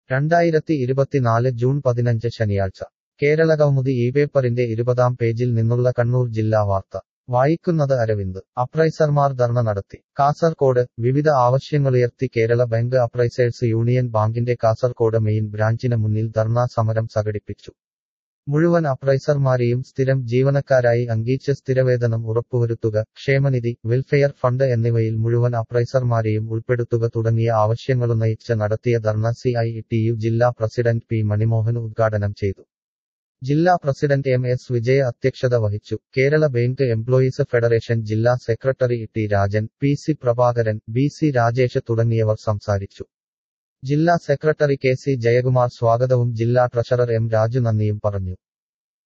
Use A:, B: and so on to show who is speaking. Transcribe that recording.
A: രണ്ടായിരത്തി ഇരുപത്തിനാല് ജൂൺ പതിനഞ്ച് ശനിയാഴ്ച കേരളകൗമുദി ഈ പേപ്പറിന്റെ ഇരുപതാം പേജിൽ നിന്നുള്ള കണ്ണൂർ ജില്ലാ വാർത്ത വായിക്കുന്നത് അരവിന്ദ് അപ്രൈസർമാർ ധർണ നടത്തി കാസർകോട് വിവിധ ആവശ്യങ്ങളുയർത്തി കേരള ബാങ്ക് അപ്രൈസേഴ്സ് യൂണിയൻ ബാങ്കിന്റെ കാസർകോട് മെയിൻ ബ്രാഞ്ചിന് മുന്നിൽ ധർണാ സമരം സംഘടിപ്പിച്ചു മുഴുവൻ അപ്രൈസർമാരെയും സ്ഥിരം ജീവനക്കാരായി അംഗീകരിച്ച് സ്ഥിരവേതനം ഉറപ്പുവരുത്തുക ക്ഷേമനിധി വെൽഫെയർ ഫണ്ട് എന്നിവയിൽ മുഴുവൻ അപ്രൈസർമാരെയും ഉൾപ്പെടുത്തുക തുടങ്ങിയ ആവശ്യങ്ങളുന്നയിച്ച് നടത്തിയ ധർണ സി ഐ ടി യു ജില്ലാ പ്രസിഡന്റ് പി മണിമോഹൻ ഉദ്ഘാടനം ചെയ്തു ജില്ലാ പ്രസിഡന്റ് എം എസ് വിജയ അധ്യക്ഷത വഹിച്ചു കേരള ബാങ്ക് എംപ്ലോയീസ് ഫെഡറേഷൻ ജില്ലാ secretary T Rajan P C Prabhakaran B C Rajesh തുടങ്ങിയവർ സംസാരിച്ചു ജില്ലാ സെക്രട്ടറി കെ സി ജയകുമാർ സ്വാഗതവും ജില്ലാ ട്രഷറർ എം രാജു നന്ദിയും പറഞ്ഞു